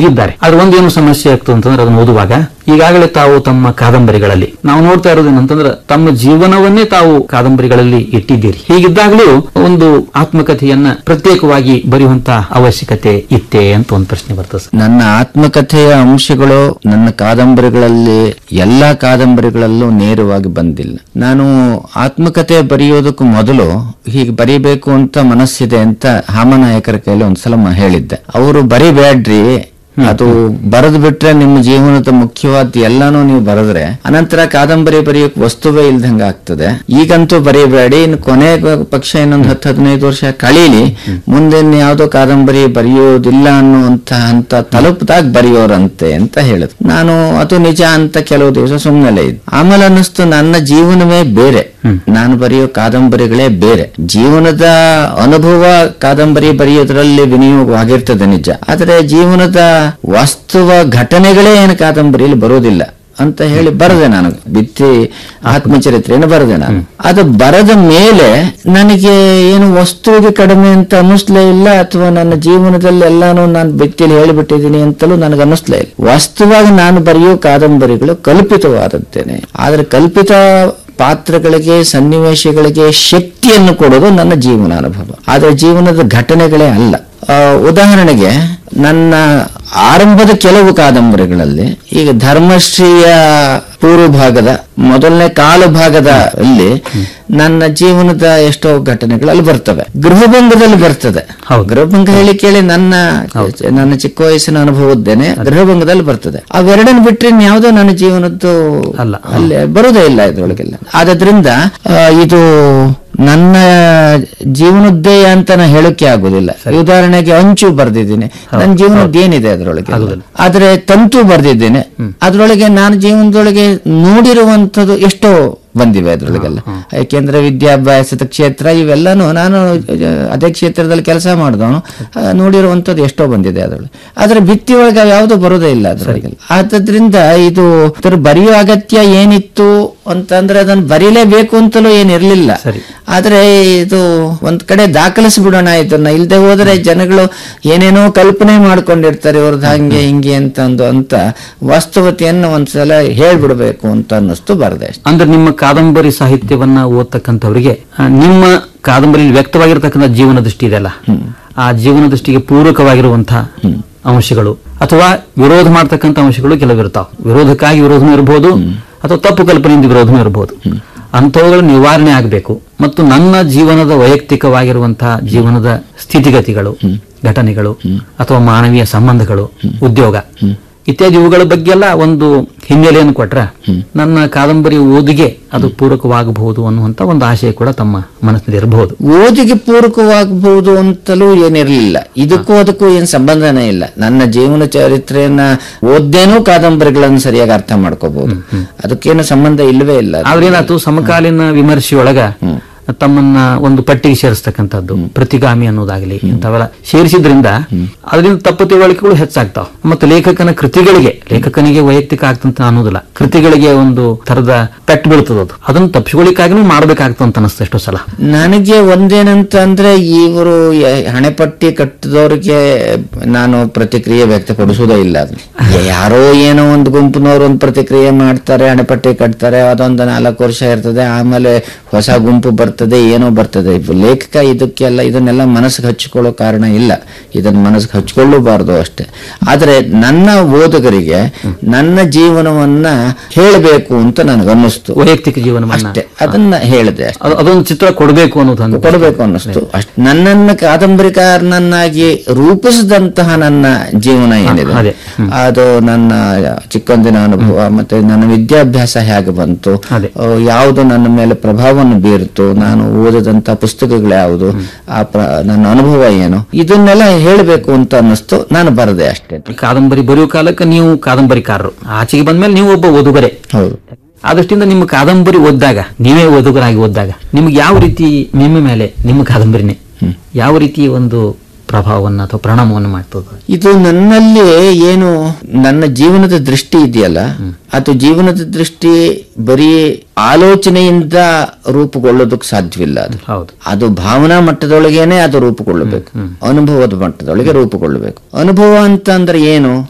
ಬರೆದಿದ್ದಾರೆ ಅದ್ರ ಒಂದೇನು ಸಮಸ್ಯೆ ಆಗ್ತದೆ ಅಂತಂದ್ರೆ ಅದನ್ನು ಓದುವಾಗ ಈಗಾಗಲೇ ತಾವು ತಮ್ಮ ಕಾದಂಬರಿಗಳಲ್ಲಿ ನಾವು ನೋಡ್ತಾ ಇರೋದು ಏನಂತಂದ್ರೆ ತಮ್ಮ ಜೀವನವನ್ನೇ ತಾವು ಕಾದಂಬರಿಗಳಲ್ಲಿ ಇಟ್ಟಿದ್ದೀರಿ ಹೀಗಿದ್ದಾಗಲೂ ಒಂದು ಆತ್ಮಕಥೆಯನ್ನ ಪ್ರತ್ಯೇಕವಾಗಿ ಬರೆಯುವಂತ ಅವಶ್ಯಕತೆ ಇತ್ತೇ ಅಂತ ಒಂದು ಪ್ರಶ್ನೆ ಬರ್ತದೆ ಸರ್. ನನ್ನ ಆತ್ಮಕಥೆಯ ಅಂಶಗಳು ನನ್ನ ಕಾದಂಬರಿಗಳಲ್ಲಿ ಎಲ್ಲಾ ಕಾದಂಬರಿಗಳಲ್ಲೂ ನೇರವಾಗಿ ಬಂದಿಲ್ಲ ನಾನು ಆತ್ಮಕಥೆ ಬರೆಯೋದಕ್ಕೂ ಮೊದಲು ಹೀಗೆ ಬರೀಬೇಕು ಅಂತ ಮನಸ್ಸಿದೆ ಅಂತ ಹಾಮನಾಯಕರ ಕೈಲಿ ಒಂದ್ಸಲ ಮ- ಹೇಳಿದ್ದೆ ಅವರು ಬರಿಬೇಡ್ರಿ ಅದು ಬರೆದು ಬಿಟ್ರೆ ನಿಮ್ಮ ಜೀವನದ ಮುಖ್ಯವಾದ ಎಲ್ಲಾನು ನೀವು ಬರೆದ್ರೆ ಅನಂತರ ಕಾದಂಬರಿ ಬರೆಯೋಕ್ ವಸ್ತುವೇ ಇಲ್ದಂಗ ಆಗ್ತದೆ ಈಗಂತೂ ಬರೀಬೇಡಿ ಇನ್ನು ಕೊನೆ ಪಕ್ಷ ಇನ್ನೊಂದು ಹತ್ತು ಹದಿನೈದು ವರ್ಷ ಕಳೀಲಿ ಮುಂದೆ ಯಾವ್ದೋ ಕಾದಂಬರಿ ಬರೆಯೋದಿಲ್ಲ ಅನ್ನುವಂತ ಹಂತ ತಲುಪದಾಗ ಬರೆಯೋರಂತೆ ಅಂತ ಹೇಳಿದ್ರು ನಾನು ಅದು ನಿಜ ಅಂತ ಕೆಲವು ದಿವಸ ಸುಮ್ಮನೆ ಇದ್ದೆ ಆಮೇಲೆ ಅನ್ನಿಸ್ತು ನನ್ನ ಜೀವನವೇ ಬೇರೆ ನಾನು ಬರೆಯೋ ಕಾದಂಬರಿಗಳೇ ಬೇರೆ ಜೀವನದ ಅನುಭವ ಕಾದಂಬರಿ ಬರೆಯೋದ್ರಲ್ಲಿ ವಿನಿಯೋಗವಾಗಿರ್ತದೆ ನಿಜ ಆದ್ರೆ ಜೀವನದ ವಾಸ್ತವ ಘಟನೆಗಳೇ ಏನು ಕಾದಂಬರಿಯಲ್ಲಿ ಬರೋದಿಲ್ಲ ಅಂತ ಹೇಳಿ ಬರದೆ ನಾನು ಬಿತ್ತಿ ಆತ್ಮಚರಿತ್ರೆಯನ್ನು ಬರದೆ ನಾನು ಅದು ಬರದ ಮೇಲೆ ನನಗೆ ಏನು ವಸ್ತುವಿಗೆ ಕಡಿಮೆ ಅಂತ ಅನ್ನಿಸ್ಲೇ ಇಲ್ಲ ಅಥವಾ ನನ್ನ ಜೀವನದಲ್ಲಿ ಎಲ್ಲಾನು ನಾನು ಬಿತ್ತಿಯಲ್ಲಿ ಹೇಳಿಬಿಟ್ಟಿದ್ದೀನಿ ಅಂತಲೂ ನನಗೆ ಅನ್ನಿಸ್ಲೇ ಇಲ್ಲ ವಾಸ್ತವವಾಗಿ ನಾನು ಬರೆಯೋ ಕಾದಂಬರಿಗಳು ಕಲ್ಪಿತವಾದದ್ದೇನೆ ಆದ್ರೆ ಕಲ್ಪಿತ ಪಾತ್ರಗಳಿಗೆ ಸನ್ನಿವೇಶಗಳಿಗೆ ಶಕ್ತಿಯನ್ನು ಕೊಡೋದು ನನ್ನ ಜೀವನ ಅನುಭವ ಆದ್ರೆ ಜೀವನದ ಘಟನೆಗಳೇ ಅಲ್ಲ ಆ, ಉದಾಹರಣೆಗೆ ನನ್ನ ಆರಂಭದ ಕೆಲವು ಕಾದಂಬರಿಗಳಲ್ಲಿ ಈಗ ಧರ್ಮಶ್ರೀಯ ಪೂರ್ವ ಭಾಗದ ಮೊದಲನೇ ಕಾಲು ಭಾಗದ ಅಲ್ಲಿ ನನ್ನ ಜೀವನದ ಎಷ್ಟೋ ಘಟನೆಗಳು ಅಲ್ಲಿ ಬರ್ತವೆ ಗೃಹಭಂಗದಲ್ಲಿ ಬರ್ತದೆ ಹೌದು. ಗೃಹಭಂಗ ಹೇಳಿ ಕೇಳಿ ನನ್ನ ನನ್ನ ಚಿಕ್ಕ ವಯಸ್ಸಿನ ಅನುಭವದ್ದೇನೆ ಗೃಹಭಂಗದಲ್ಲಿ ಬರ್ತದೆ ಅವೆರಡನ್ನು ಬಿಟ್ರೆ ಇನ್ಯಾವುದೋ ನನ್ನ ಜೀವನದ್ದು ಅಲ್ಲ. ಅಲ್ಲಿ ಬರುವುದೇ ಇಲ್ಲ ಇದ್ರೊಳಗೆಲ್ಲ ಆದ್ರಿಂದ ಆ, ಇದು ನನ್ನ ಜೀವನದ್ದೇ ಅಂತ ನಾ ಹೇಳಕ್ಕೆ ಆಗುದಿಲ್ಲ ಉದಾಹರಣೆಗೆ ಅಂಚು ಬರ್ದಿದ್ದೀನಿ ನನ್ನ ಜೀವನದ್ದು ಏನಿದೆ ಅದರೊಳಗೆ ಆದ್ರೆ ತಂತು ಬರ್ದಿದ್ದೇನೆ ಅದ್ರೊಳಗೆ ನಾನು ಜೀವನದೊಳಗೆ ನೋಡಿರುವಂತದ್ದು ಎಷ್ಟೋ ಬಂದಿವೆ ಅದ್ರೊಳಗೆಲ್ಲ ಯಾಕೆಂದ್ರೆ ವಿದ್ಯಾಭ್ಯಾಸದ ಕ್ಷೇತ್ರ ಇವೆಲ್ಲಾನು ನಾನು ಅಹ್, ಅದೇ ಕ್ಷೇತ್ರದಲ್ಲಿ ಕೆಲಸ ಮಾಡಿದವನು ಅಹ್, ನೋಡಿರುವಂತದ್ದು ಎಷ್ಟೋ ಬಂದಿದೆ ಅದ್ರೊಳಗೆ ಆದ್ರೆ ಭಿತ್ತಿ ಒಳಗೆ ಯಾವುದು ಬರೋದೇ ಇಲ್ಲ ಅದ್ರೊಳಗೆ ಆದ್ರಿಂದ ಇದು ಇದ್ರ ಬರೆಯೋ ಅಗತ್ಯ ಏನಿತ್ತು ಅಂತಂದ್ರೆ ಅದನ್ನ ಬರೀಲೇಬೇಕು ಅಂತಲೂ ಏನಿರ್ಲಿಲ್ಲ ಸರಿ. ಆದ್ರೆ ಇದು ಒಂದ್ ಕಡೆ ದಾಖಲಿಸ್ಬಿಡೋಣ ಇದನ್ನ ಇಲ್ದೆ ಹೋದ್ರೆ ಜನಗಳು ಏನೇನೋ ಕಲ್ಪನೆ ಮಾಡ್ಕೊಂಡಿರ್ತಾರೆ ಇವ್ರದ್ದು ಹಂಗೆ ಹಿಂಗೆ ಅಂತ ಅಂದು ಅಂತ ವಾಸ್ತವತೆಯನ್ನು ಒಂದ್ಸಲ ಹೇಳ್ಬಿಡ್ಬೇಕು ಅಂತ ಅನ್ನಿಸ್ತು ಬರ್ದೆ ಅಷ್ಟೇ. ಅಂದ್ರೆ ನಿಮ್ಮ ಕಾದಂಬರಿ ಸಾಹಿತ್ಯವನ್ನ ಓದ್ತಕ್ಕಂಥವ್ರಿಗೆ ಆ, ನಿಮ್ಮ ಕಾದಂಬರಿಯಲ್ಲಿ ವ್ಯಕ್ತವಾಗಿರ್ತಕ್ಕಂಥ ಜೀವನ ದೃಷ್ಟಿ ಇದೆಯಲ್ಲ ಆ ಜೀವನ ದೃಷ್ಟಿಗೆ ಪೂರಕವಾಗಿರುವಂತಹ ಅಂಶಗಳು ಅಥವಾ ವಿರೋಧ ಮಾಡ್ತಕ್ಕಂಥ ಅಂಶಗಳು ಕೆಲವಿರ್ತಾವ ವಿರೋಧಕ್ಕಾಗಿ ವಿರೋಧನೂ ಇರಬಹುದು ಅಥವಾ ತಪ್ಪು ಕಲ್ಪನೆಯಿಂದ ವಿರೋಧನೂ ಇರಬಹುದು ಅಂಥವುಗಳ ನಿವಾರಣೆ ಆಗಬೇಕು ಮತ್ತು ನನ್ನ ಜೀವನದ ವೈಯಕ್ತಿಕವಾಗಿರುವಂತಹ ಜೀವನದ ಸ್ಥಿತಿಗತಿಗಳು ಘಟನೆಗಳು ಅಥವಾ ಮಾನವೀಯ ಸಂಬಂಧಗಳು ಉದ್ಯೋಗ ಇತ್ಯಾದಿ ಇವುಗಳ ಬಗ್ಗೆ ಎಲ್ಲ ಒಂದು ಹಿನ್ನೆಲೆಯನ್ನು ಕೊಟ್ರೆ ನನ್ನ ಕಾದಂಬರಿ ಓದಿಗೆ ಅದು ಪೂರಕವಾಗಬಹುದು ಅನ್ನುವಂತ ಒಂದು ಆಶಯ ಕೂಡ ತಮ್ಮ ಮನಸ್ಸಿನಲ್ಲಿ ಇರಬಹುದು ಓದಿಗೆ ಪೂರಕವಾಗಬಹುದು ಅಂತಲೂ ಏನಿರಲಿಲ್ಲ ಇದಕ್ಕೂ ಅದಕ್ಕೂ ಏನ್ ಸಂಬಂಧನೇ ಇಲ್ಲ ನನ್ನ ಜೀವನ ಚರಿತ್ರೆಯನ್ನ ಓದ್ದೇನೂ ಕಾದಂಬರಿಗಳನ್ನು ಸರಿಯಾಗಿ ಅರ್ಥ ಮಾಡ್ಕೋಬಹುದು ಅದಕ್ಕೇನು ಸಂಬಂಧ ಇಲ್ಲವೇ ಇಲ್ಲ ಆದ್ರೆ ಏನಾಯ್ತು ಸಮಕಾಲೀನ ವಿಮರ್ಶೆಯೊಳಗ ತಮ್ಮನ್ನ ಒಂದು ಪಟ್ಟಿಗೆ ಸೇರಿಸ್ತಕ್ಕಂಥದ್ದು ಪ್ರತಿಗಾಮಿ ಅನ್ನೋದಾಗಲಿ ಇಂಥವೆಲ್ಲ ಸೇರಿಸಿದ್ರಿಂದ ಅದರಿಂದ ತಪ್ಪು ತಿಳುವಳಿಕೆಗಳು ಹೆಚ್ಚಾಗ್ತಾವ ಮತ್ತು ಲೇಖಕನ ಕೃತಿಗಳಿಗೆ ಲೇಖಕನಿಗೆ ವೈಯಕ್ತಿಕ ಆಗ್ತಂತ ಅನ್ನೋದಿಲ್ಲ ಕೃತಿಗಳಿಗೆ ಒಂದು ತರದ ಪೆಟ್ಟು ಬೀಳ್ತದ ಅದು ಅದನ್ನ ತಪ್ಪಿಸ್ಕೊಳ್ಳಿಕ್ಕಾಗಿನೂ ಮಾಡ್ಬೇಕಾಗ್ತಂತ ಅನಿಸ್ತು ಎಷ್ಟೋ ಸಲ ನನಗೆ ಒಂದೇನಂತ ಅಂದ್ರೆ ಇವರು ಯ- ಹಣೆಪಟ್ಟಿ ಕಟ್ಟಿದವ್ರಿಗೆ ನಾನು ಪ್ರತಿಕ್ರಿಯೆ ವ್ಯಕ್ತಪಡಿಸೋದೇ ಇಲ್ಲ ಅದು ಯಾರೋ ಏನೋ ಒಂದು ಗುಂಪಿನವ್ರು ಒಂದು ಪ್ರತಿಕ್ರಿಯೆ ಮಾಡ್ತಾರೆ ಹಣೆಪಟ್ಟಿ ಕಟ್ತಾರೆ ಅದೊಂದು ನಾಲ್ಕು ವರ್ಷ ಇರ್ತದೆ ಆಮೇಲೆ ಹೊಸ ಗುಂಪು ಬರ್ತದೆ ಏನೋ ಬರ್ತದೆ ಇವ್ ಲೇಖಕ ಇದಕ್ಕೆಲ್ಲ ಇದನ್ನೆಲ್ಲ ಮನಸ್ಸಿಗೆ ಹಚ್ಕೊಳ್ಳೋ ಕಾರಣ ಇಲ್ಲ ಇದನ್ನ ಮನಸ್ಸಿಗೆ ಹಚ್ಕೊಳ್ಳಬಾರ್ದು ಅಷ್ಟೇ ಆದ್ರೆ ನನ್ನ ಓದುಗರಿಗೆ ನನ್ನ ಜೀವನವನ್ನ ಹೇಳಬೇಕು ಅಂತ ನನಗನ್ನಿಸ್ತು ವೈಯಕ್ತಿಕ ಜೀವನವನ್ನ ಅಷ್ಟೇ ಅದನ್ನ ಹೇಳಿದೆ ಅಷ್ಟೇ. ಅದು- ಅದೊಂದು ಚಿತ್ರ ಕೊಡಬೇಕು ಅನ್ನೋದು ಹಂಗೆ ಕೊಡಬೇಕು ಅನ್ನಿಸ್ತು ಅಷ್ಟ್ ನನ್ನನ್ನ ಕಾದಂಬರಿಕಾರನನ್ನಾಗಿ ರೂಪಿಸಿದಂತಹ ನನ್ನ ಜೀವನ ಏನಿದೆ ಅದೇ. ಅದು ನನ್ನ ಚಿಕ್ಕಂದಿನ ಅನುಭವ ಮತ್ತೆ ನನ್ನ ವಿದ್ಯಾಭ್ಯಾಸ ಹೇಗೆ ಬಂತು ಅದೇ. ಆ, ಯಾವುದು ನನ್ನ ಮೇಲೆ ಪ್ರಭಾವವನ್ನು ಬೀರಿತು ನಾನು ಓದಿದಂತ ಪುಸ್ತಕಗಳು ಯಾವುದು ಆ ಪ್ರ- ನನ್ನ ಅನುಭವ ಏನು ಇದನ್ನೆಲ್ಲ ಹೇಳಬೇಕು ಅಂತ ಅನ್ನಿಸ್ತು ನಾನು ಬರದೆ ಅಷ್ಟೇ ಕಾದಂಬರಿ ಬರೆಯೋ ಕಾಲಕ್ಕೆ ನೀವು ಕಾದಂಬರಿಕಾರರು ಆಚೆಗೆ ಬಂದ್ಮೇಲೆ ನೀವು ಒಬ್ಬ ಓದುಗರೆ ಹೌದು ಆ ದೃಷ್ಟಿಯಿಂದ ನಿಮ್ಮ ಕಾದಂಬರಿ ಓದಿದಾಗ ನೀವೇ ಓದುಗರಾಗಿ ಓದಿದಾಗ ನಿಮ್ಗೆ ಯಾವ ರೀತಿ ನಿಮ್ಮ ಮೇಲೆ ನಿಮ್ಮ ಕಾದಂಬರಿನೇ ಯಾವ ರೀತಿ ಒಂದು ಪ್ರಭಾವವನ್ನು ಅಥವಾ ಪರಿಣಾಮವನ್ನು ಮಾಡ್ತದೆ ಇದು ನನ್ನಲ್ಲಿ ಏನು ನನ್ನ ಜೀವನದ ದೃಷ್ಟಿ ಇದೆಯಲ್ಲ ಅದು ಜೀವನದ ದೃಷ್ಟಿ ಬರೀ ಆಲೋಚನೆಯಿಂದ ರೂಪುಗೊಳ್ಳೋದಕ್ಕೆ ಸಾಧ್ಯವಿಲ್ಲ ಅದು ಹೌದು ಅದು ಭಾವನಾ ಮಟ್ಟದೊಳಗೇನೆ ಅದು ರೂಪುಗೊಳ್ಳಬೇಕು ಅನುಭವದ ಮಟ್ಟದೊಳಗೆ ರೂಪುಗೊಳ್ಳಬೇಕು ಅನುಭವ ಅಂತ ಅಂದ್ರೆ ಏನು